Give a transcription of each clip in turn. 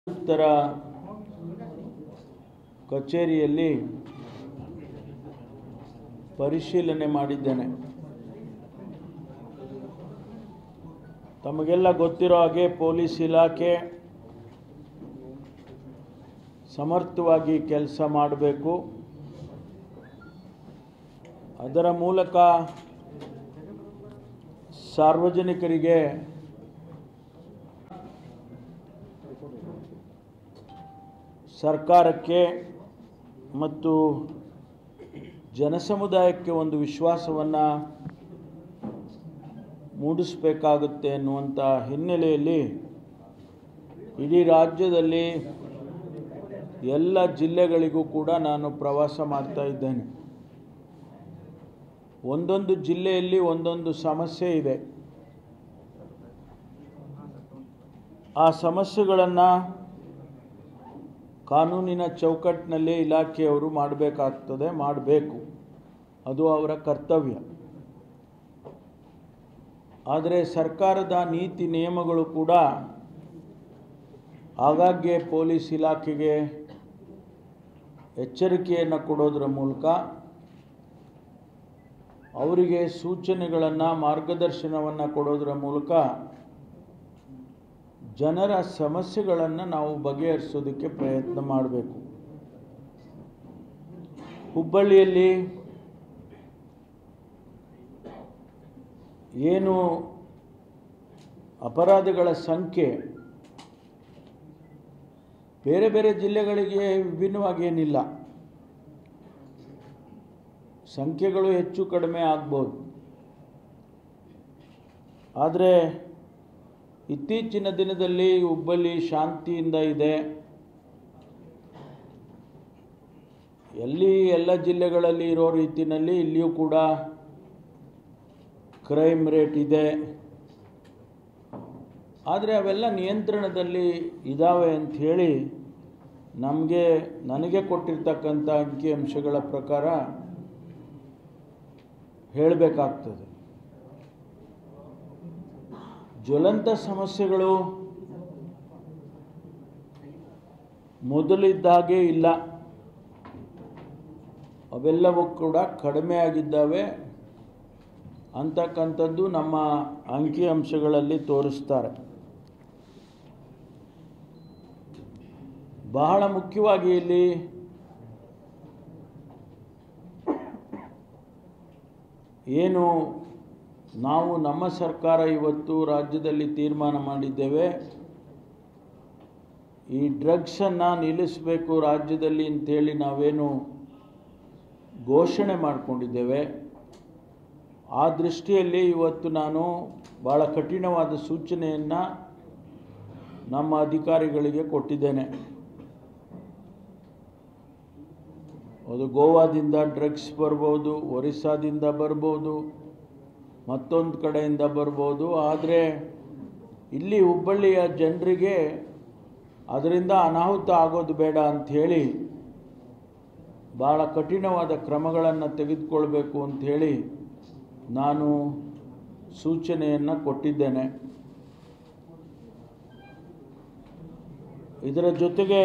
ಆಯುಕ್ತರ ಕಚೇರಿಯಲ್ಲಿ ಪರಿಶೀಲನೆ ಮಾಡಿದ್ದೇನೆ ತಮಗೆಲ್ಲ ಗೊತ್ತಿರೋ ಹಾಗೆ ಪೊಲೀಸ್ ಇಲಾಖೆ ಸಮರ್ಥವಾಗಿ ಕೆಲಸ ಮಾಡಬೇಕು ಅದರ ಮೂಲಕ ಸಾರ್ವಜನಿಕರಿಗೆ ಸರ್ಕಾರಕ್ಕೆ ಮತ್ತು ಜನಸಮುದಾಯಕ್ಕೆ ಒಂದು ವಿಶ್ವಾಸವನ್ನು ಮೂಡಿಸಬೇಕಾಗುತ್ತೆ ಎನ್ನುವಂಥ ಹಿನ್ನೆಲೆಯಲ್ಲಿ ಇಡೀ ರಾಜ್ಯದಲ್ಲಿ ಎಲ್ಲ ಜಿಲ್ಲೆಗಳಿಗೂ ಕೂಡ ನಾನು ಪ್ರವಾಸ ಮಾಡ್ತಾ ಇದ್ದೇನೆ ಒಂದೊಂದು ಜಿಲ್ಲೆಯಲ್ಲಿ ಒಂದೊಂದು ಸಮಸ್ಯೆ ಇದೆ ಆ ಸಮಸ್ಯೆಗಳನ್ನು ಕಾನೂನಿನ ಚೌಕಟ್ಟಿನಲ್ಲಿ ಇಲಾಖೆಯವರು ಮಾಡಬೇಕಾಗ್ತದೆ ಮಾಡಬೇಕು ಅದು ಅವರ ಕರ್ತವ್ಯ ಆದರೆ ಸರ್ಕಾರದ ನೀತಿ ನಿಯಮಗಳು ಕೂಡ ಆಗಾಗ್ಗೆ ಪೊಲೀಸ್ ಇಲಾಖೆಗೆ ಎಚ್ಚರಿಕೆಯನ್ನು ಕೊಡೋದರ ಮೂಲಕ ಅವರಿಗೆ ಸೂಚನೆಗಳನ್ನು ಮಾರ್ಗದರ್ಶನವನ್ನು ಕೊಡೋದರ ಮೂಲಕ ಜನರ ಸಮಸ್ಯೆಗಳನ್ನು ನಾವು ಬಗೆಹರಿಸೋದಕ್ಕೆ ಪ್ರಯತ್ನ ಮಾಡಬೇಕು ಹುಬ್ಬಳ್ಳಿಯಲ್ಲಿ ಏನು ಅಪರಾಧಗಳ ಸಂಖ್ಯೆ ಬೇರೆ ಬೇರೆ ಜಿಲ್ಲೆಗಳಿಗೆ ವಿಭಿನ್ನವಾಗಿ ಏನಿಲ್ಲ ಸಂಖ್ಯೆಗಳು ಹೆಚ್ಚು ಕಡಿಮೆ ಆಗ್ಬೋದು ಆದರೆ ಇತ್ತೀಚಿನ ದಿನದಲ್ಲಿ ಹುಬ್ಬಳ್ಳಿ ಶಾಂತಿಯಿಂದ ಇದೆ ಎಲ್ಲಿ ಎಲ್ಲ ಜಿಲ್ಲೆಗಳಲ್ಲಿ ಇರೋ ರೀತಿಯಲ್ಲಿ ಇಲ್ಲಿಯೂ ಕೂಡ ಕ್ರೈಮ್ ರೇಟ್ ಇದೆ ಆದರೆ ಅವೆಲ್ಲ ನಿಯಂತ್ರಣದಲ್ಲಿ ಇದ್ದಾವೆ ಅಂಥೇಳಿ ನಮಗೆ ನನಗೆ ಕೊಟ್ಟಿರ್ತಕ್ಕಂಥ ಅಂಕಿಅಂಶಗಳ ಪ್ರಕಾರ ಹೇಳಬೇಕಾಗ್ತದೆ ಜ್ವಲಂತ ಸಮಸ್ಯೆಗಳು ಮೊದಲಿದ್ದಾಗೆ ಇಲ್ಲ ಅವೆಲ್ಲವೂ ಕೂಡ ಕಡಿಮೆ ಆಗಿದ್ದಾವೆ ಅಂತಕ್ಕಂಥದ್ದು ನಮ್ಮ ಅಂಕಿಅಂಶಗಳಲ್ಲಿ ತೋರಿಸ್ತಾರೆ ಬಹಳ ಮುಖ್ಯವಾಗಿ ಇಲ್ಲಿ ಏನು ನಾವು ನಮ್ಮ ಸರ್ಕಾರ ಇವತ್ತು ರಾಜ್ಯದಲ್ಲಿ ತೀರ್ಮಾನ ಮಾಡಿದ್ದೇವೆ ಈ ಡ್ರಗ್ಸನ್ನು ನಿಲ್ಲಿಸಬೇಕು ರಾಜ್ಯದಲ್ಲಿ ಅಂಥೇಳಿ ನಾವೇನು ಘೋಷಣೆ ಮಾಡಿಕೊಂಡಿದ್ದೇವೆ ಆ ದೃಷ್ಟಿಯಲ್ಲಿ ಇವತ್ತು ನಾನು ಭಾಳ ಕಠಿಣವಾದ ಸೂಚನೆಯನ್ನು ನಮ್ಮ ಅಧಿಕಾರಿಗಳಿಗೆ ಕೊಟ್ಟಿದ್ದೇನೆ ಅದು ಗೋವಾದಿಂದ ಡ್ರಗ್ಸ್ ಬರ್ಬೋದು ಒರಿಸ್ಸಾದಿಂದ ಬರ್ಬೋದು ಮತ್ತೊಂದು ಕಡೆಯಿಂದ ಬರ್ಬೋದು ಆದರೆ ಇಲ್ಲಿ ಹುಬ್ಬಳ್ಳಿಯ ಜನರಿಗೆ ಅದರಿಂದ ಅನಾಹುತ ಆಗೋದು ಬೇಡ ಅಂಥೇಳಿ ಭಾಳ ಕಠಿಣವಾದ ಕ್ರಮಗಳನ್ನು ತೆಗೆದುಕೊಳ್ಬೇಕು ಅಂಥೇಳಿ ನಾನು ಸೂಚನೆಯನ್ನು ಕೊಟ್ಟಿದ್ದೇನೆ ಇದರ ಜೊತೆಗೆ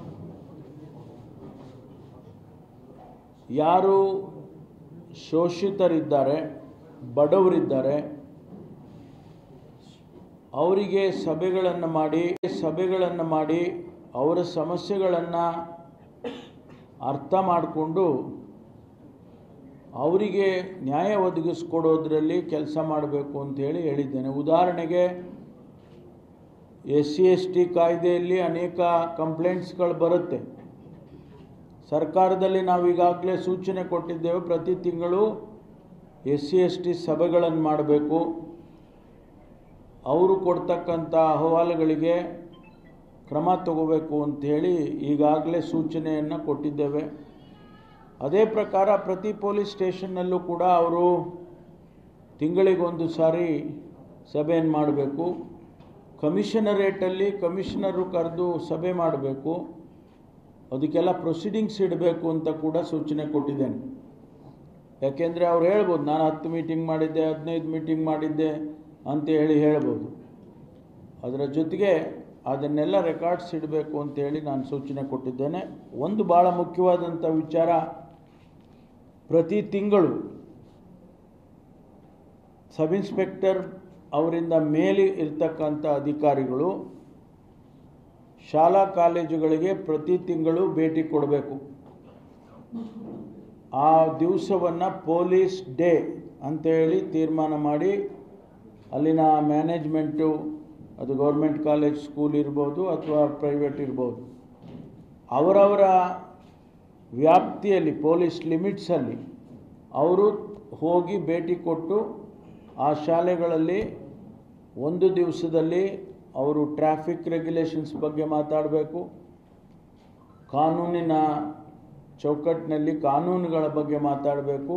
ಯಾರು ಶೋಷಿತರಿದ್ದಾರೆ ಬಡವರಿದ್ದಾರೆ ಅವರಿಗೆ ಸಭೆಗಳನ್ನು ಮಾಡಿ ಸಭೆಗಳನ್ನು ಮಾಡಿ ಅವರ ಸಮಸ್ಯೆಗಳನ್ನು ಅರ್ಥ ಮಾಡಿಕೊಂಡು ಅವರಿಗೆ ನ್ಯಾಯ ಒದಗಿಸ್ಕೊಡೋದ್ರಲ್ಲಿ ಕೆಲಸ ಮಾಡಬೇಕು ಅಂತೇಳಿ ಹೇಳಿದ್ದೇನೆ ಉದಾಹರಣೆಗೆ ಎಸ್ ಸಿ ಎಸ್ ಟಿ ಕಾಯ್ದೆಯಲ್ಲಿ ಅನೇಕ ಕಂಪ್ಲೇಂಟ್ಸ್ಗಳು ಬರುತ್ತೆ ಸರ್ಕಾರದಲ್ಲಿ ನಾವು ಈಗಾಗಲೇ ಸೂಚನೆ ಕೊಟ್ಟಿದ್ದೇವೆ ಪ್ರತಿ ತಿಂಗಳು ಎಸ್ ಸಿ ಎಸ್ ಟಿ ಸಭೆಗಳನ್ನು ಮಾಡಬೇಕು ಅವರು ಕೊಡ್ತಕ್ಕಂಥ ಅಹವಾಲುಗಳಿಗೆ ಕ್ರಮ ತಗೋಬೇಕು ಅಂಥೇಳಿ ಈಗಾಗಲೇ ಸೂಚನೆಯನ್ನು ಕೊಟ್ಟಿದ್ದೇವೆ ಅದೇ ಪ್ರಕಾರ ಪ್ರತಿ ಪೊಲೀಸ್ ಸ್ಟೇಷನ್ನಲ್ಲೂ ಕೂಡ ಅವರು ತಿಂಗಳಿಗೊಂದು ಸಾರಿ ಸಭೆಯನ್ನು ಮಾಡಬೇಕು ಕಮಿಷನರೇಟಲ್ಲಿ ಕಮಿಷನರು ಕರೆದು ಸಭೆ ಮಾಡಬೇಕು ಅದಕ್ಕೆಲ್ಲ ಪ್ರೊಸೀಡಿಂಗ್ಸ್ ಇಡಬೇಕು ಅಂತ ಕೂಡ ಸೂಚನೆ ಕೊಟ್ಟಿದ್ದೇನೆ ಯಾಕೆಂದರೆ ಅವ್ರು ಹೇಳ್ಬೋದು ನಾನು ಹತ್ತು ಮೀಟಿಂಗ್ ಮಾಡಿದ್ದೆ ಹದಿನೈದು ಮೀಟಿಂಗ್ ಮಾಡಿದ್ದೆ ಅಂತ ಹೇಳಿ ಹೇಳ್ಬೋದು ಅದರ ಜೊತೆಗೆ ಅದನ್ನೆಲ್ಲ ರೆಕಾರ್ಡ್ಸ್ ಇಡಬೇಕು ಅಂತೇಳಿ ನಾನು ಸೂಚನೆ ಕೊಟ್ಟಿದ್ದೇನೆ ಒಂದು ಭಾಳ ಮುಖ್ಯವಾದಂಥ ವಿಚಾರ ಪ್ರತಿ ತಿಂಗಳು ಸಬ್ ಇನ್ಸ್ಪೆಕ್ಟರ್ ಅವರಿಂದ ಮೇಲೆ ಇರ್ತಕ್ಕಂಥ ಅಧಿಕಾರಿಗಳು ಶಾಲಾ ಕಾಲೇಜುಗಳಿಗೆ ಪ್ರತಿ ತಿಂಗಳು ಭೇಟಿ ಕೊಡಬೇಕು ಆ ದಿವಸವನ್ನು ಪೊಲೀಸ್ ಡೇ ಅಂತೇಳಿ ತೀರ್ಮಾನ ಮಾಡಿ ಅಲ್ಲಿನ ಮ್ಯಾನೇಜ್ಮೆಂಟು ಅದು ಗೌರ್ಮೆಂಟ್ ಕಾಲೇಜ್ ಸ್ಕೂಲ್ ಇರ್ಬೋದು ಅಥವಾ ಪ್ರೈವೇಟ್ ಇರ್ಬೋದು ಅವರವರ ವ್ಯಾಪ್ತಿಯಲ್ಲಿ ಪೊಲೀಸ್ ಲಿಮಿಟ್ಸಲ್ಲಿ ಅವರು ಹೋಗಿ ಭೇಟಿ ಕೊಟ್ಟು ಆ ಶಾಲೆಗಳಲ್ಲಿ ಒಂದು ದಿವಸದಲ್ಲಿ ಅವರು ಟ್ರಾಫಿಕ್ ರೆಗ್ಯುಲೇಷನ್ಸ್ ಬಗ್ಗೆ ಮಾತಾಡಬೇಕು ಕಾನೂನಿನ ಚೌಕಟ್ಟಿನಲ್ಲಿ ಕಾನೂನುಗಳ ಬಗ್ಗೆ ಮಾತಾಡಬೇಕು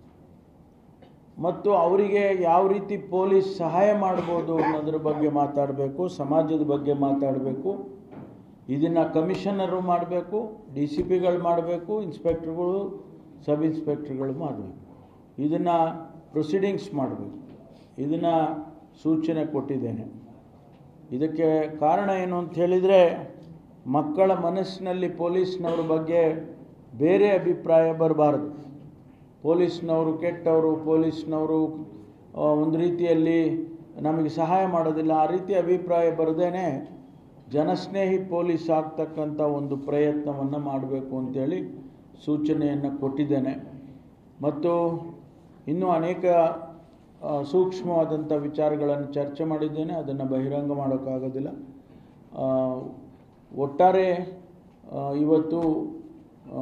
ಮತ್ತು ಅವರಿಗೆ ಯಾವ ರೀತಿ ಪೊಲೀಸ್ ಸಹಾಯ ಮಾಡ್ಬೋದು ಅನ್ನೋದ್ರ ಬಗ್ಗೆ ಮಾತಾಡಬೇಕು ಸಮಾಜದ ಬಗ್ಗೆ ಮಾತಾಡಬೇಕು ಇದನ್ನು ಕಮಿಷನರು ಮಾಡಬೇಕು ಡಿ ಸಿ ಪಿಗಳು ಮಾಡಬೇಕು ಇನ್ಸ್ಪೆಕ್ಟ್ರುಗಳು ಸಬ್ ಇನ್ಸ್ಪೆಕ್ಟ್ರುಗಳು ಮಾಡಬೇಕು ಇದನ್ನು ಪ್ರೊಸೀಡಿಂಗ್ಸ್ ಮಾಡಬೇಕು ಇದನ್ನು ಸೂಚನೆ ಕೊಟ್ಟಿದ್ದೇನೆ ಇದಕ್ಕೆ ಕಾರಣ ಏನು ಅಂತ ಹೇಳಿದರೆ ಮಕ್ಕಳ ಮನಸ್ಸಿನಲ್ಲಿ ಪೊಲೀಸ್ನವ್ರ ಬಗ್ಗೆ ಬೇರೆ ಅಭಿಪ್ರಾಯ ಬರಬಾರ್ದು ಪೊಲೀಸ್ನವರು ಕೆಟ್ಟವರು ಪೊಲೀಸ್ನವರು ಆ, ಒಂದು ರೀತಿಯಲ್ಲಿ ನಮಗೆ ಸಹಾಯ ಮಾಡೋದಿಲ್ಲ ಆ ರೀತಿ ಅಭಿಪ್ರಾಯ ಬರದೇನೆ ಜನಸ್ನೇಹಿ ಪೊಲೀಸ್ ಆಗ್ತಕ್ಕಂಥ ಒಂದು ಪ್ರಯತ್ನವನ್ನು ಮಾಡಬೇಕು ಅಂತೇಳಿ ಸೂಚನೆಯನ್ನು ಕೊಟ್ಟಿದ್ದೇನೆ ಮತ್ತು ಇನ್ನೂ ಅನೇಕ ಆ, ಸೂಕ್ಷ್ಮವಾದಂಥ ವಿಚಾರಗಳನ್ನು ಚರ್ಚೆ ಮಾಡಿದ್ದೇನೆ ಅದನ್ನು ಬಹಿರಂಗ ಮಾಡೋಕ್ಕಾಗೋದಿಲ್ಲ ಆ, ಒಟ್ಟಾರೆ ಆ, ಇವತ್ತು ಆ,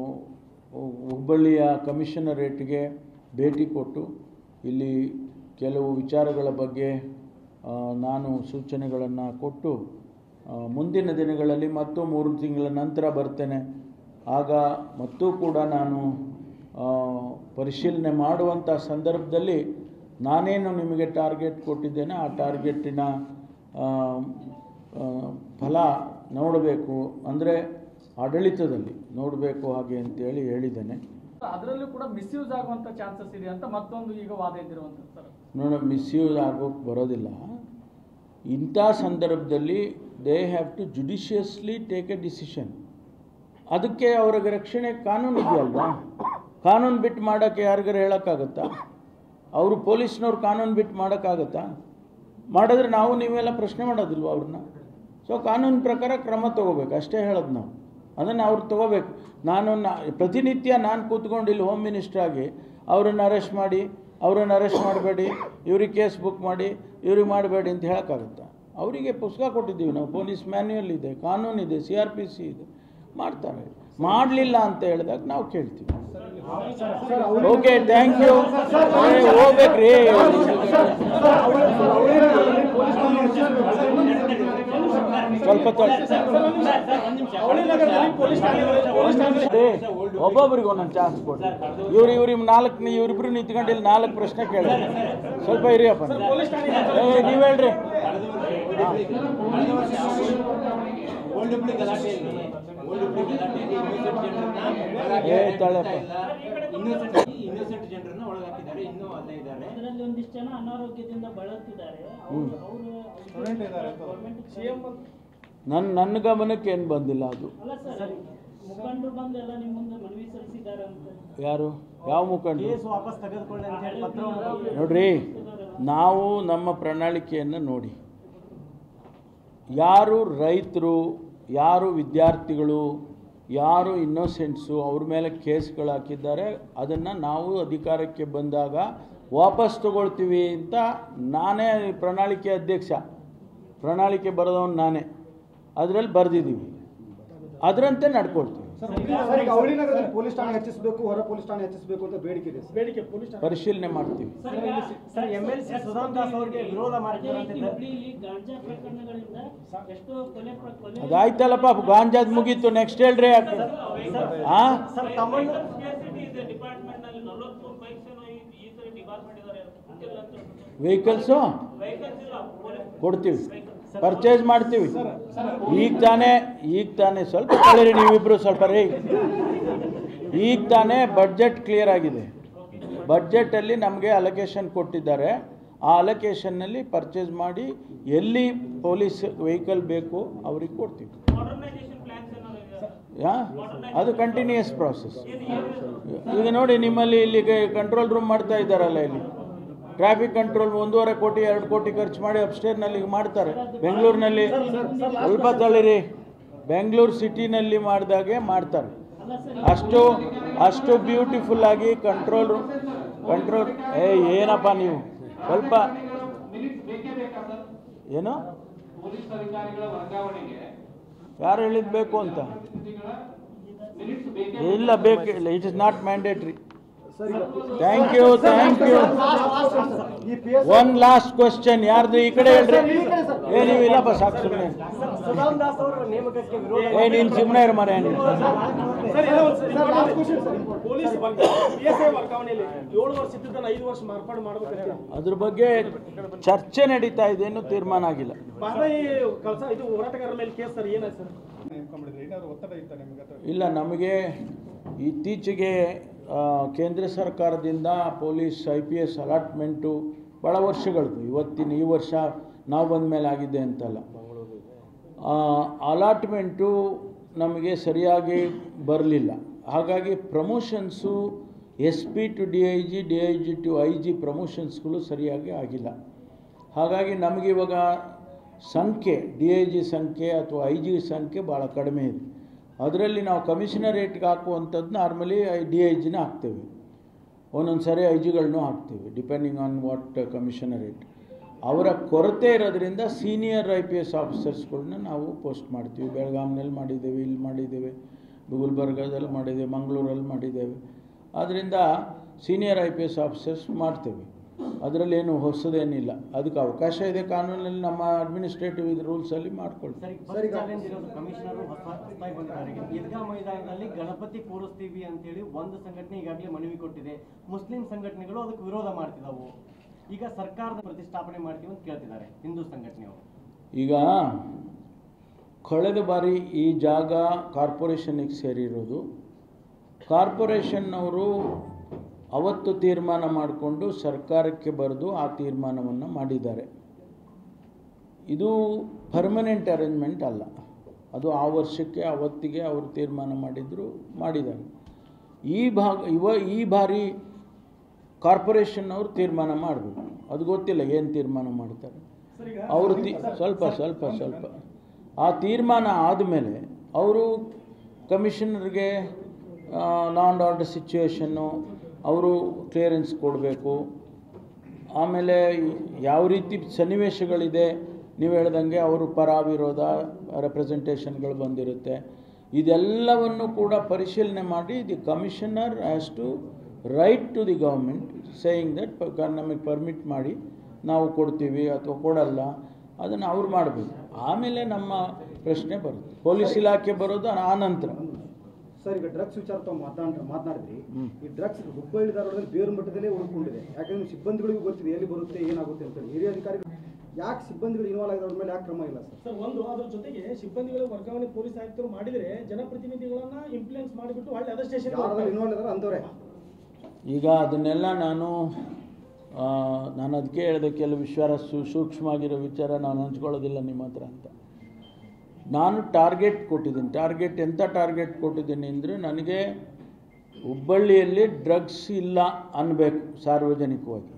ಹುಬ್ಬಳ್ಳಿಯ ಕಮಿಷನರೇಟ್ಗೆ ಭೇಟಿ ಕೊಟ್ಟು ಇಲ್ಲಿ ಕೆಲವು ವಿಚಾರಗಳ ಬಗ್ಗೆ ಆ, ನಾನು ಸೂಚನೆಗಳನ್ನು ಕೊಟ್ಟು ಆ, ಮುಂದಿನ ದಿನಗಳಲ್ಲಿ ಮತ್ತು ಮೂರು ತಿಂಗಳ ನಂತರ ಬರ್ತೇನೆ ಆಗ ಮತ್ತೂ ಕೂಡ ನಾನು ಆ, ಪರಿಶೀಲನೆ ಮಾಡುವಂಥ ಸಂದರ್ಭದಲ್ಲಿ ನಾನೇನು ನಿಮಗೆ ಟಾರ್ಗೆಟ್ ಕೊಟ್ಟಿದ್ದೇನೆ ಆ ಟಾರ್ಗೆಟಿನ ಆ, ಆ, ಫಲ ನೋಡಬೇಕು ಅಂದರೆ ಆಡಳಿತದಲ್ಲಿ ನೋಡಬೇಕು ಹಾಗೆ ಅಂತೇಳಿ ಹೇಳಿದ್ದೇನೆ ಅದರಲ್ಲೂ ಕೂಡ ಮಿಸ್ಯೂಸ್ ಆಗುವಂತ ಚಾನ್ಸಸ್ ಇದೆ ಅಂತ ಮತ್ತೊಂದು ಈಗ ವಾದ ಎದ್ದಿರುವಂಥದ್ದು ಸರ್ ನೋಡ ಮಿಸ್ಯೂಸ್ ಆಗೋಕ್ಕೆ ಬರೋದಿಲ್ಲ ಇಂಥ ಸಂದರ್ಭದಲ್ಲಿ they have to judiciously take a decision ಅದಕ್ಕೆ ಅವ್ರಿಗೆ ರಕ್ಷಣೆ ಕಾನೂನು ಇದೆಯಲ್ವಾ ಕಾನೂನು ಬಿಟ್ಟು ಮಾಡೋಕ್ಕೆ ಯಾರಿಗಾರು ಹೇಳೋಕ್ಕಾಗತ್ತಾ ಅವರು ಪೊಲೀಸ್ನವ್ರು ಕಾನೂನು ಬಿಟ್ಟು ಮಾಡೋಕ್ಕಾಗತ್ತಾ ಮಾಡಿದ್ರೆ ನಾವು ನೀವೆಲ್ಲ ಪ್ರಶ್ನೆ ಮಾಡೋದಿಲ್ವ ಅವ್ರನ್ನ ಸೊ ಕಾನೂನು ಪ್ರಕಾರ ಕ್ರಮ ತಗೋಬೇಕು ಅಷ್ಟೇ ಹೇಳೋದು ನಾವು ಅದನ್ನು ಅವ್ರು ತಗೋಬೇಕು ನಾನು ನಾ ಪ್ರತಿನಿತ್ಯ ನಾನು ಕೂತ್ಕೊಂಡು ಇಲ್ಲಿ ಹೋಮ್ ಮಿನಿಸ್ಟರ್ ಆಗಿ ಅವರನ್ನು ಅರೆಸ್ಟ್ ಮಾಡಿ ಅವರನ್ನು ಅರೆಸ್ಟ್ ಮಾಡಬೇಡಿ ಇವ್ರಿಗೆ ಕೇಸ್ ಬುಕ್ ಮಾಡಿ ಇವ್ರಿಗೆ ಮಾಡಬೇಡಿ ಅಂತ ಹೇಳೋಕ್ಕಾಗುತ್ತಾ ಅವರಿಗೆ ಪುಸ್ತಕ ಕೊಟ್ಟಿದ್ದೀವಿ ನಾವು ಪೊಲೀಸ್ ಮ್ಯಾನ್ಯುಯಲ್ ಇದೆ ಕಾನೂನು ಇದೆ ಸಿ ಆರ್ ಪಿ ಸಿ ಇದೆ ಮಾಡ್ತಾರೆ ಮಾಡಲಿಲ್ಲ ಅಂತ ಹೇಳಿದಾಗ ನಾವು ಕೇಳ್ತೀವಿ ಓಕೆ ಥ್ಯಾಂಕ್ ಯು ಹೋಗ್ಬೇಕ್ರಿ ಸ್ವಲ್ಪ ಒಬ್ಬೊಬ್ರಿಗೆ ಒಂದೊಂದು ಚಾನ್ಸ್ ಕೊಡಿ ಇವ್ರು ಇವ್ರಿಗೆ ನಾಲ್ಕು ಇವ್ರಿಬ್ರು ನಿಂತ್ಕೊಂಡು ಇಲ್ಲಿ ನಾಲ್ಕು ಪ್ರಶ್ನೆ ಕೇಳಿ ಸ್ವಲ್ಪ ಇರಿಯಪ್ಪ ಏ ನೀವು ಹೇಳ್ರಿ ಓಲ್ಡ್ ಹುಬ್ಳಿ ಗಲಾಟೆಯಲ್ಲಿ ಓಲ್ಡ್ ಹುಬ್ಳಿ ಗಲಾಟೆಯಲ್ಲಿ ಇನ್ನೋಸೆಂಟ್ ಏ, ತಾಳಪ್ಪ. ಇನ್ನೋಸೆಂಟ್ ಇನ್ನೋಸೆಂಟ್ ಜನರನ್ನ ಒಳಗಾಕಿದ್ದಾರೆ ಇನ್ನೂ ಅಲ್ಲೇ ಇದ್ದಾರೆ ಅದರಲ್ಲಿ ಒಂದಿಷ್ಟು ಜನ ಅನಾರೋಗ್ಯದಿಂದ ಬಳಲ್ತಿದ್ದಾರೆ ಹ್ಮ್. ಅವರು ನನ್ನ ನನ್ನ ಗಮನಕ್ಕೆ ಏನು ಬಂದಿಲ್ಲ ಅದು ಅಲ್ಲ ಸರ್ ಮುಖಂಡರು ಬಂದು ಎಲ್ಲ ನಿಮ್ಮ ಮುಂದೆ ಮನವಿ ಸಲ್ಲಿಸಿದ್ದಾರೆ ಅಂತ ಯಾರು ಯಾವ ಮುಖಂಡರು ಕೇಸ್ ವಾಪಸ್ ತೆಗೆದುಕೊಳ್ಳಿ ಅಂತ ಹೇಳಿ ಪತ್ರವನ್ನು ನೋಡ್ರಿ ನಾವು ನಮ್ಮ ಪ್ರಣಾಳಿಕೆಯನ್ನು ನೋಡಿ ಯಾರು ರೈತರು ಯಾರು ವಿದ್ಯಾರ್ಥಿಗಳು ಯಾರು ಇನ್ನೋಸೆಂಟ್ಸು ಅವ್ರ ಮೇಲೆ ಕೇಸ್ಗಳು ಹಾಕಿದ್ದಾರೆ ಅದನ್ನು ನಾವು ಅಧಿಕಾರಕ್ಕೆ ಬಂದಾಗ ವಾಪಸ್ ತಗೊಳ್ತೀವಿ ಅಂತ ನಾನೇ ಪ್ರಣಾಳಿಕೆ ಅಧ್ಯಕ್ಷ ಪ್ರಣಾಳಿಕೆ ಬರೆದವನು ನಾನೇ ಅದರಲ್ಲಿ ಬರೆದಿದ್ದೀವಿ ಅದರಂತೆ ನಡ್ಕೊಳ್ತೀವಿ ಸರ್ ಈಗ ಅವಳಿ ನಗರದಲ್ಲಿ ಪೊಲೀಸ್ ಠಾಣೆ ಹೆಚ್ಚಿಸಬೇಕು ಹೊರ ಪೊಲೀಸ್ ಠಾಣೆ ಹೆಚ್ಚಿಸಬೇಕು ಅಂತ ಬೇಡಿಕೆ ಇದೆ ಸರ್. ಬೇಡಿಕೆ ಪೊಲೀಸ್ ಪರಿಶೀಲನೆ ಮಾಡ್ತೀವಿ sir M L C Sudham Das ಅವರಿಗೆ ವಿರೋಧ ಅದೇ ಮಾಡಿದ್ದಾರೆ ರೀತಿ ಅಂತ ಹುಬ್ಳಿಯಲ್ಲಿ ಗಾಂಜಾ ಪ್ರಕರಣಗಳಿಂದ ಎಷ್ಟೋ ಕೊಲೆ ಪ್ರ- ಕೊಲೆ ಅದಾಯ್ತಲ್ಲಪ್ಪ ಗಾಂಜಾದ್ ಮುಗೀತು ನೆಕ್ಸ್ಟ್ ಹೇಳ್ರಿ ಯಾಕೆ ಆ ಸರ್ ತಮ್ಮನ್ನು ಡಿಪಾರ್ಟ್ಮೆಂಟ್ ನಲ್ಲಿ ನಲವತ್ಮೂರು ಬೈಕ್ಸ್ ಈ ಸರಿ ಡಿಪಾರ್ಟ್ಮೆಂಟ್ ಇದ್ದಾರೆ ವೆಹಿಕಲ್ಸು ಕೊಡ್ತೀವಿ ಪರ್ಚೇಸ್ ಮಾಡ್ತೀವಿ ಈಗ ತಾನೇ ಈಗ ತಾನೇ ಸ್ವಲ್ಪ ಕಳೀರಿ ನೀವಿಬ್ರು ಸ್ವಲ್ಪ ರೀ ಈಗ ತಾನೇ ಬಡ್ಜೆಟ್ ಕ್ಲಿಯರ್ ಆಗಿದೆ ಬಡ್ಜೆಟಲ್ಲಿ ನಮಗೆ ಅಲೊಕೇಶನ್ ಕೊಟ್ಟಿದ್ದಾರೆ ಆ ಅಲೊಕೇಶನ್ನಲ್ಲಿ ಪರ್ಚೇಸ್ ಮಾಡಿ ಎಲ್ಲಿ ಪೊಲೀಸ್ ವೆಹಿಕಲ್ ಬೇಕು ಅವ್ರಿಗೆ ಕೊಡ್ತೀವಿ ಮಾಡರ್ನೈಸೇಷನ್ ಪ್ಲಾನ್ಸ್ ಏನಾದ್ರು ಇದೆಯಾ? ಯಾ ಅದು ಕಂಟಿನ್ಯೂಯಸ್ ಪ್ರಾಸೆಸ್ ಈಗ ನೋಡಿ ನಿಮ್ಮಲ್ಲಿ ಇಲ್ಲಿಗೆ ಕಂಟ್ರೋಲ್ ರೂಮ್ ಮಾಡ್ತಾ ಇದ್ದಾರಲ್ಲ ಇಲ್ಲಿ ಟ್ರಾಫಿಕ್ ಕಂಟ್ರೋಲ್ ಒಂದೂವರೆ ಕೋಟಿ ಎರಡು ಕೋಟಿ ಖರ್ಚು ಮಾಡಿ ಅಪ್ಸ್ಟೇರ್ನಲ್ಲಿ ಈಗ ಮಾಡ್ತಾರೆ ಬೆಂಗಳೂರಿನಲ್ಲಿ ಸ್ವಲ್ಪ ತಳಿರಿ ಬೆಂಗಳೂರು ಸಿಟಿನಲ್ಲಿ ಮಾಡಿದಾಗೆ ಮಾಡ್ತಾರೆ ಅಷ್ಟು ಅಷ್ಟು ಬ್ಯೂಟಿಫುಲ್ ಆಗಿ ಕಂಟ್ರೋಲ್ ರೂಮ್ ಕಂಟ್ರೋಲ್ ಏ ಏನಪ್ಪ ನೀವು ಸ್ವಲ್ಪ ಏನು ಪೊಲೀಸ್ ಅಧಿಕಾರಿಗಳ ವರ್ಗಾವಣೆಗೆ ಯಾರು ಹೇಳಿದ್ ಬೇಕು ಅಂತ ಮಿನಿಟ್ಸ್ ಬೇಕೇ ಇಲ್ಲ ಬೇಕಿಲ್ಲ it is not mandatory sir ಈಗ ಥ್ಯಾಂಕ್ ಯು ಥ್ಯಾಂಕ್ ಯು ಈ P S one last question ಯಾರ್ದು ಈ ಕಡೆ ಹೇಳ್ರಿ ಏ ನೀವು ಇಲ್ಲಪ್ಪ ಸಾಕು ಸುಮ್ಮನೆ ಸದಾಮ್ ದಾಸ್ ಅವರ ನೇಮಕಕ್ಕೆ ವಿರೋಧ ಏ ನೀನು ಸುಮ್ಮನೆ ಇರು ಮರೆ ನೀನು ಪೊಲೀಸ್ ಪಿ ಎಸ್ ಐ ವರ್ಗಾವಣೆಯಲ್ಲಿ ಏಳು ವರ್ಷ ಇದ್ದದನ್ನ ಐದು ವರ್ಷ ಮಾರ್ಪಾಡು ಮಾಡಬೇಕಂತ ಅದ್ರ ಬಗ್ಗೆ ಚರ್ಚೆ ನಡೀತಾ ಇದೆ ಇನ್ನೂ ತೀರ್ಮಾನ ಆಗಿಲ್ಲ ಬಾಬಾ ಈ ಕಳ್ಸ ಇದು ಹೋರಾಟಗಾರರ ಮೇಲೆ ಕೇಸ್ ಸರ್ ಏನಾಯ್ತು ಸರ್ ನೇಮಕೊಂಡಿದ್ರೆ ಏನಾದ್ರು ಒತ್ತಡ ಇತ್ತ ನಿಮ್ಗೆ ಅಥವಾ ಇಲ್ಲ ನಮಗೆ ಇತ್ತೀಚೆಗೆ ಆ, ಕೇಂದ್ರ ಸರ್ಕಾರದಿಂದ police I P S allotment ಭಾಳ ವರ್ಷಗಳದ್ದು ಇವತ್ತಿನ ಈ ವರ್ಷ ನಾವು ಬಂದ ಮೇಲೆ ಆಗಿದೆ ಅಂತಲ್ಲ ಅಲಾಟ್ಮೆಂಟು ನಮಗೆ ಸರಿಯಾಗಿ ಬರಲಿಲ್ಲ ಹಾಗಾಗಿ promotions S P to D I G D I G to I G ಪ್ರಮೋಷನ್ಸ್ಗಳು ಸರಿಯಾಗಿ ಆಗಿಲ್ಲ ಹಾಗಾಗಿ ನಮಗೆ ಇವಾಗ ಸಂಖ್ಯೆ ಡಿ ಐ ಜಿ ಸಂಖ್ಯೆ ಅಥವಾ ಐ ಜಿ ಸಂಖ್ಯೆ ಭಾಳ ಕಡಿಮೆ ಇದೆ ಅದರಲ್ಲಿ ನಾವು ಕಮಿಷನರೇಟ್ಗೆ ಹಾಕುವಂಥದ್ದು ನಾರ್ಮಲಿ ಐ ಡಿ ಐ ಜಿನ ಹಾಕ್ತೇವೆ ಒಂದೊಂದು ಸಾರಿ ಐ ಜಿಗಳನ್ನೂ ಹಾಕ್ತೀವಿ ಡಿಪೆಂಡಿಂಗ್ ಆನ್ ವಾಟ್ ಕಮಿಷನರೇಟ್ ಅವರ ಕೊರತೆ ಇರೋದ್ರಿಂದ ಸೀನಿಯರ್ ಐ ಪಿ ಎಸ್ ಆಫೀಸರ್ಸ್ಗಳ್ನ ನಾವು ಪೋಸ್ಟ್ ಮಾಡ್ತೀವಿ ಬೆಳಗಾಂನಲ್ಲಿ ಮಾಡಿದ್ದೇವೆ ಇಲ್ಲಿ ಮಾಡಿದ್ದೇವೆ ಗುಲ್ಬರ್ಗದಲ್ಲಿ ಮಾಡಿದ್ದೇವೆ ಮಂಗಳೂರಲ್ಲಿ ಮಾಡಿದ್ದೇವೆ ಆದ್ದರಿಂದ senior I P S officers ಮಾಡ್ತೇವೆ ಅದರಲ್ಲೇನು ಹೊಸದೇನಿಲ್ಲ ಅದಕ್ಕೆ ಅವಕಾಶ ಇದೆ ಕಾನೂನಲ್ಲಿ ನಮ್ಮ ಅಡ್ಮಿನಿಸ್ಟ್ರೇಟಿವ್ ಇದು ರೂಲ್ಸಲ್ಲಿ ಮಾಡ್ಕೊಳ್ತೀವಿ ಸರ್ ಈಗ ಚಾಲೆಂಜ್ ಇರೋದು ಕಮಿಷನರ್ ಹೊಸ ಹೊಸದಾಗಿ ಬಂದಿದ್ದಾರೆ ಈದ್ಗಾ ಮೈದಾನದಲ್ಲಿ ಗಣಪತಿ ಕೂರಿಸ್ತೀವಿ ಅಂತೇಳಿ ಒಂದು ಸಂಘಟನೆ ಈಗಾಗಲೇ ಮನವಿ ಕೊಟ್ಟಿದೆ ಮುಸ್ಲಿಂ ಸಂಘಟನೆಗಳು ಅದಕ್ಕೆ ವಿರೋಧ ಮಾಡ್ತಿದ್ದಾವು ಈಗ ಸರ್ಕಾರದ ಪ್ರತಿಷ್ಠಾಪನೆ ಮಾಡ್ತೀವಿ ಅಂತ ಕೇಳ್ತಿದ್ದಾರೆ ಹಿಂದೂ ಸಂಘಟನೆಯವರು ಈಗ ಕಳೆದ ಬಾರಿ ಈ ಜಾಗ ಕಾರ್ಪೊರೇಷನ್ನಿಗೆ ಸೇರಿರೋದು ಕಾರ್ಪೊರೇಷನ್ನವರು ಅವತ್ತು ತೀರ್ಮಾನ ಮಾಡಿಕೊಂಡು ಸರ್ಕಾರಕ್ಕೆ ಬರೆದು ಆ ತೀರ್ಮಾನವನ್ನು ಮಾಡಿದ್ದಾರೆ ಇದು ಪರ್ಮನೆಂಟ್ ಅರೇಂಜ್ಮೆಂಟ್ ಅಲ್ಲ ಅದು ಆ ವರ್ಷಕ್ಕೆ ಅವತ್ತಿಗೆ ಅವರು ತೀರ್ಮಾನ ಮಾಡಿದ್ರು ಮಾಡಿದ್ದಾರೆ ಈ ಭಾಗ ಇವ ಈ ಬಾರಿ ಕಾರ್ಪೊರೇಷನ್ ಅವರು ತೀರ್ಮಾನ ಮಾಡಬೇಕು ಅದು ಗೊತ್ತಿಲ್ಲ ಏನು ತೀರ್ಮಾನ ಮಾಡ್ತಾರೆ ಅವರು ತಿ ಸ್ವಲ್ಪ ಸ್ವಲ್ಪ ಸ್ವಲ್ಪ ಆ ತೀರ್ಮಾನ ಆದಮೇಲೆ ಅವರು ಕಮಿಷನರ್ಗೆ ಲಾ ಆ್ಯಂಡ್ ಆರ್ಡರ್ ಸಿಚುವೇಶನ್ನು ಅವರು ಕ್ಲಿಯರೆನ್ಸ್ ಕೊಡಬೇಕು ಆಮೇಲೆ ಯಾವ ರೀತಿ ಸನ್ನಿವೇಶಗಳಿದೆ ನೀವು ಹೇಳ್ದಂಗೆ ಅವರು ಪರ ವಿರೋಧ ರೆಪ್ರೆಸೆಂಟೇಷನ್ಗಳು ಬಂದಿರುತ್ತೆ ಇದೆಲ್ಲವನ್ನು ಕೂಡ ಪರಿಶೀಲನೆ ಮಾಡಿ the commissioner has to write to the government saying that ನಮಗೆ ಪರ್ಮಿಟ್ ಮಾಡಿ ನಾವು ಕೊಡ್ತೀವಿ ಅಥವಾ ಕೊಡಲ್ಲ ಅದನ್ನು ಅವ್ರು ಮಾಡಬೇಕು ಆಮೇಲೆ ನಮ್ಮ ಪ್ರಶ್ನೆ ಬರುತ್ತೆ ಪೊಲೀಸ್ ಇಲಾಖೆ ಬರೋದು ಆ ನಂತರ ಸರ್ ಈಗ ಡ್ರಗ್ಸ್ ವಿಚಾರ ತಾವು ಮಾತನಾಡ ಮಾತನಾಡಿದ್ರಿ ಈ ಡ್ರಗ್ಸ್ ಹುಬ್ಬಳ್ಳಿ ಧಾರವಾಡದಲ್ಲಿ ಬೇರು ಮಟ್ಟದಲ್ಲೇ ಉಳ್ಕೊಂಡಿದೆ ಯಾಕಂದ್ರೆ ಸಿಬ್ಬಂದಿಗಳಿಗೂ ಗೊತ್ತಿದೆ ಎಲ್ಲಿ ಬರುತ್ತೆ ಏನಾಗುತ್ತೆ ಅಂತೇಳಿ ಹಿರಿಯ ಅಧಿಕಾರಿಗಳು ಯಾಕೆ ಸಿಬ್ಬಂದಿಗಳು ಇನ್ವಾಲ್ವ್ ಆಗಿರೋದ್ರ ಮೇಲೆ ಯಾಕೆ ಕ್ರಮ ಇಲ್ಲ ಸರ್ ಸರ್ ಒಂದು ಅದ್ರ ಜೊತೆಗೆ ಸಿಬ್ಬಂದಿಗಳ ವರ್ಗಾವಣೆ ಪೊಲೀಸ್ ಆಯುಕ್ತರು ಮಾಡಿದ್ರೆ ಜನಪ್ರತಿನಿಧಿಗಳನ್ನ ಇನ್ಫ್ಲೂಯೆನ್ಸ್ ಮಾಡಿಬಿಟ್ಟು ಒಳ್ಳೆ ಅದೇ ಸ್ಟೇಷನ್ ಯಾರಾದ್ರೂ ಇನ್ವಾಲ್ವ್ ಇದಾರೆ ಅಂದವ್ರೆ ಈಗ ಅದನ್ನೆಲ್ಲ ನಾನು ಆ, ನಾನು ಅದಕ್ಕೆ ಹೇಳಿದೆ ಕೆಲವು ವಿಚಾರ ಸು ಸೂಕ್ಷ್ಮ ಆಗಿರೋ ವಿಚಾರ ನಾನು ಹಂಚ್ಕೊಳ್ಳೋದಿಲ್ಲ ನಿಮ್ಮ ಹತ್ರ ಅಂತ ನಾನು ಟಾರ್ಗೆಟ್ ಕೊಟ್ಟಿದ್ದೀನಿ ಟಾರ್ಗೆಟ್ ಎಂಥ ಟಾರ್ಗೆಟ್ ಕೊಟ್ಟಿದ್ದೀನಿ ಅಂದರೆ ನನಗೆ ಹುಬ್ಬಳ್ಳಿಯಲ್ಲಿ ಡ್ರಗ್ಸ್ ಇಲ್ಲ ಅನ್ನಬೇಕು ಸಾರ್ವಜನಿಕವಾಗಿ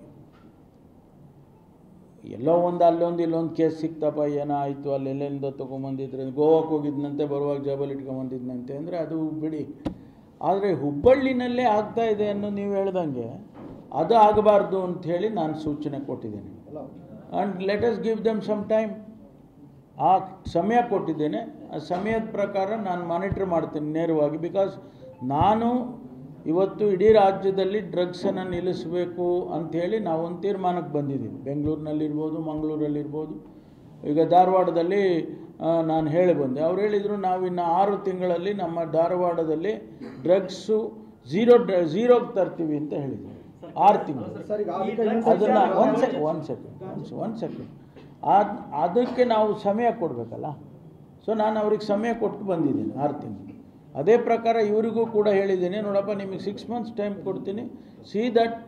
ಎಲ್ಲೋ ಒಂದು ಅಲ್ಲೊಂದು ಇಲ್ಲೊಂದು ಕೇಸ್ ಸಿಕ್ತಪ್ಪ ಏನೋ ಆಯಿತು ಅಲ್ಲಿ ಎಲ್ಲೆಲ್ಲಿಂದ ತೊಗೊಂಬಂದಿದ್ರೆ ಗೋವಾಕ್ಕೆ ಹೋಗಿದ್ನಂತೆ ಬರುವಾಗ ಜಾಬಲ್ಲಿ ಇಟ್ಕೊಂಬಂದಿದ್ನಂತೆ ಅಂದರೆ ಅದು ಬಿಡಿ ಆದರೆ ಹುಬ್ಬಳ್ಳಿನಲ್ಲೇ ಆಗ್ತಾ ಇದೆ ಅನ್ನೋ ನೀವು ಹೇಳ್ದಂಗೆ ಅದು ಆಗಬಾರ್ದು ಅಂಥೇಳಿ ನಾನು ಸೂಚನೆ ಕೊಟ್ಟಿದ್ದೇನೆ ಅಲ್ಲ and let us give them some time ಆ ಸಮಯ ಕೊಟ್ಟಿದ್ದೇನೆ ಆ ಸಮಯದ ಪ್ರಕಾರ ನಾನು ಮಾನಿಟ್ರ್ ಮಾಡ್ತೀನಿ ನೇರವಾಗಿ ಬಿಕಾಸ್ ನಾನು ಇವತ್ತು ಇಡೀ ರಾಜ್ಯದಲ್ಲಿ ಡ್ರಗ್ಸನ್ನು ನಿಲ್ಲಿಸಬೇಕು ಅಂಥೇಳಿ ನಾವೊಂದು ತೀರ್ಮಾನಕ್ಕೆ ಬಂದಿದ್ದೀವಿ ಬೆಂಗಳೂರಿನಲ್ಲಿರ್ಬೋದು ಮಂಗಳೂರಲ್ಲಿರ್ಬೋದು ಈಗ ಧಾರವಾಡದಲ್ಲಿ ಆ, ನಾನು ಹೇಳಿ ಬಂದೆ ಅವ್ರು ಹೇಳಿದರು ನಾವು ಇನ್ನು ಆರು ತಿಂಗಳಲ್ಲಿ ನಮ್ಮ ಧಾರವಾಡದಲ್ಲಿ ಡ್ರಗ್ಸು ಝೀರೋ ಡ್ರ ಝೀರೋಗೆ ತರ್ತೀವಿ ಅಂತ ಹೇಳಿದರು ಆರು ತಿಂಗಳು ಸರ್ ಈಗ ಅದಕ್ಕೆ ಅದನ್ನು ಒಂದು ಸೆಕ್ ಒಂದು ಸೆಕೆಂಡ್ ಒಂದು ಸೆಕೆಂಡ್ ಅದು ಅದಕ್ಕೆ ನಾವು ಸಮಯ ಕೊಡಬೇಕಲ್ಲ ಸೊ ನಾನು ಅವ್ರಿಗೆ ಸಮಯ ಕೊಟ್ಟು ಬಂದಿದ್ದೀನಿ ಆರು ತಿಂಗಳು ಅದೇ ಪ್ರಕಾರ ಇವರಿಗೂ ಕೂಡ ಹೇಳಿದ್ದೀನಿ ನೋಡಪ್ಪ ನಿಮಗೆ ಸಿಕ್ಸ್ ಮಂತ್ಸ್ ಟೈಮ್ ಕೊಡ್ತೀನಿ see that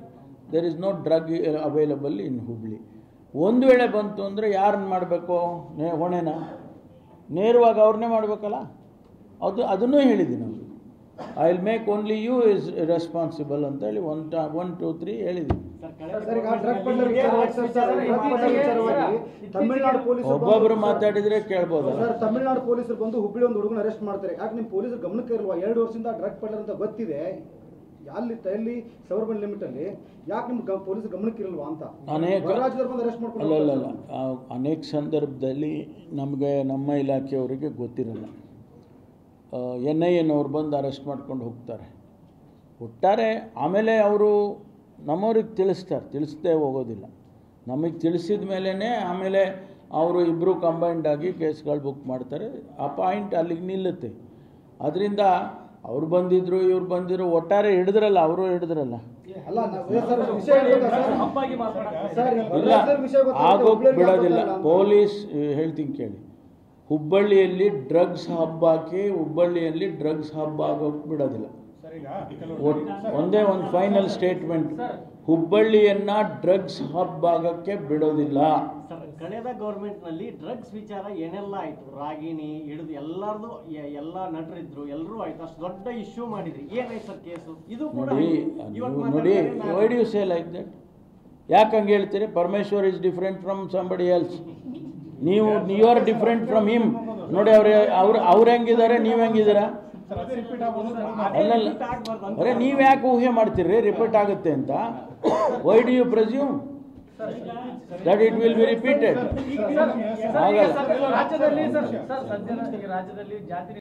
there is no drug available in Hubli ಒಂದು ವೇಳೆ ಬಂತು ಅಂದರೆ ಯಾರನ್ನ ಮಾಡಬೇಕು ನೇ ಹೊಣೆನ ನೇರವಾಗಿ ಅವ್ರನ್ನೇ ಮಾಡಬೇಕಲ್ಲ ಅದು ಅದನ್ನೂ ಹೇಳಿದ್ದೀನಿ ನಾವು I will make only you is responsible ಅಂತೇಳಿ one to one two three ಹೇಳಿದ್ದೀನಿ ಸರ್ ಕಳೆದ ಸರ್ ಈಗ ಡ್ರಗ್ ಪೆಡ್ಲರ್ ವಿಚಾರವಾಗಿ ಸರ್, ಸರ್, ಡ್ರಗ್ ಪೆಡ್ಲರ್ ವಿಚಾರವಾಗಿ ತಮಿಳುನಾಡು ಪೊಲೀಸರು ಬಂದು- ಒಬ್ಬೊಬ್ಬರು ಮಾತಾಡಿದರೆ ಕೇಳ್ಬೋದಲ್ಲ ಸರ್ ತಮಿಳುನಾಡು ಪೊಲೀಸರು ಬಂದು ಹುಬ್ಳಿ ಒಂದು ಹುಡುಗನ ಅರೆಸ್ಟ್ ಮಾಡ್ತಾರೆ ಯಾಕೆ ನಿಮ್ಮ ಪೊಲೀಸರು ಗಮನಕ್ಕೆ ಇರಲ್ವಾ ಎರಡು ವರ್ಷದಿಂದ ಡ್ರಗ್ ಪೆಡ್ಲರ್ ಅಂತ ಗೊತ್ತಿದೆ ಅಲ್ಲಿ ಎಲ್ಲಿ ಸವರ್ಬನ್ ಲಿಮಿಟ್ ಅಲ್ಲಿ ಯಾಕೆ ನಿಮ್ಮ ಪೊಲೀಸರು ಗಮನಕ್ಕೆ ಇರಲ್ವಾ ಅಂತ ಅನೇಕ ಹೊರ ರಾಜ್ಯದವ್ರು ಬಂದು ಅರೆಸ್ಟ್ ಮಾಡ್ಕೊಂಡು ಅಲ್ಲ ಅಲ್ಲ ಹೋಗ್ತಾರೆ ಅಲ್ಲ ಆ, ಅನೇಕ ಸಂದರ್ಭದಲ್ಲಿ ನಮಗೆ ನಮ್ಮ ಇಲಾಖೆಯವರಿಗೆ ಗೊತ್ತಿರಲ್ಲ ಎನ್ ಐ ಎನವ್ರು ಬಂದು ಅರೆಸ್ಟ್ ಮಾಡ್ಕೊಂಡು ಹೋಗ್ತಾರೆ ಒಟ್ಟಾರೆ ಆಮೇಲೆ ಅವರು ನಮ್ಮವ್ರಿಗೆ ತಿಳಿಸ್ತಾರೆ ತಿಳಿಸ್ದೇ ಹೋಗೋದಿಲ್ಲ ನಮಗೆ ತಿಳಿಸಿದ ಮೇಲೇ ಆಮೇಲೆ ಅವರು ಇಬ್ಬರು ಕಂಬೈಂಡ್ ಆಗಿ ಕೇಸ್ಗಳು ಬುಕ್ ಮಾಡ್ತಾರೆ ಆ ಪಾಯಿಂಟ್ ಅಲ್ಲಿಗೆ ನಿಲ್ಲುತ್ತೆ ಅದರಿಂದ ಅವ್ರು ಬಂದಿದ್ರು ಇವ್ರು ಬಂದಿದ್ರು ಒಟ್ಟಾರೆ ಹಿಡಿದ್ರಲ್ಲ ಅವರು ಹಿಡಿದ್ರಲ್ಲ ಅಲ್ಲ ನಾವು- ಸರ್ ವಿಷಯ ಗೊತ್ತಾ ಸರ್? ಹಬ್ಬಾಗಿ ಮಾತನಾಡ್ತಾರೆ ಸರ್ ಇಲ್ಲ ಹೊರ ವಿಷಯ ಗೊತ್ತಾಗುತ್ತೆ, ಆಗೋಕ್ ಹುಬ್ಳಿಯಲ್ಲಿ ಬಿಡೋದಿಲ್ಲ ಗೊತ್ತಿಲ್ಲ ಅಂತ. ಪೊಲೀಸ್ ಹೇಳ್ತೀನಿ ಕೇಳಿ ಹುಬ್ಬಳ್ಳಿಯಲ್ಲಿ ಡ್ರಗ್ಸ್ ಹಬ್ ಹಾಕಿ ಹುಬ್ಬಳ್ಳಿಯಲ್ಲಿ ಡ್ರಗ್ಸ್ ಹಬ್ ಆಗೋಕ್ ಬಿಡೋದಿಲ್ಲ ಒಟ್- ಒಂದೇ ಒಂದು ಫೈನಲ್ ಸ್ಟೇಟ್ಮೆಂಟ್ ಹುಬ್ಬಳ್ಳಿಯನ್ನ ಡ್ರಗ್ಸ್ ಹಬ್ ಆಗಕ್ಕೆ ಬಿಡೋದಿಲ್ಲ ಸರ್ ಕಳೆದ ಗೌರ್ಮೆಂಟ್ ನಲ್ಲಿ ಡ್ರಗ್ಸ್ ವಿಚಾರ ಏನೆಲ್ಲ ಆಯ್ತು ರಾಗಿಣಿ ಹಿಡಿದು ಎಲ್ಲಾರ್ದು ಎ- ಎಲ್ಲಾ ನಟರಿದ್ರು ಎಲ್ಲರೂ ಆಯ್ತು ಅಷ್ಟು ದೊಡ್ಡ ಇಶ್ಯೂ ಮಾಡಿದ್ರಿ ಏನಾಯ್ತು ಸರ್ ಕೇಸು ಇದು ಕೂಡ ನೋಡಿ ಇವತ್ತು ನೀವು ನೋಡಿ ಮಾತಾಡ್ತಾರೆ ನಾನು- why do you say like that ಯಾಕೆ ಹಂಗೆ ಹೇಳ್ತೀರಿ Parameshwar is different from somebody else ನೀವು you are different from him ನೋಡಿ ಅವ್ರ ಅವ್ರು ಅವ್ರು ಹೆಂಗಿದ್ದಾರೆ ನೀವು ಹೆಂಗಿದ್ದೀರಾ ಅಲ್ಲಲ್ಲ ಅರೆ ನೀವು ಯಾಕೆ ಊಹೆ ಮಾಡ್ತೀರಿ ರಿಪೀಟ್ ಆಗುತ್ತೆ ಅಂತ why do you presume that it will be repeated sir, sir, ಈಗ ಆಗಲ್ಲ ಸರ್, ರಾಜ್ಯದಲ್ಲಿ ಸರ್ ಸರ್ ಸದ್ಯ ಈಗ ರಾಜ್ಯದಲ್ಲಿ ಜಾತಿ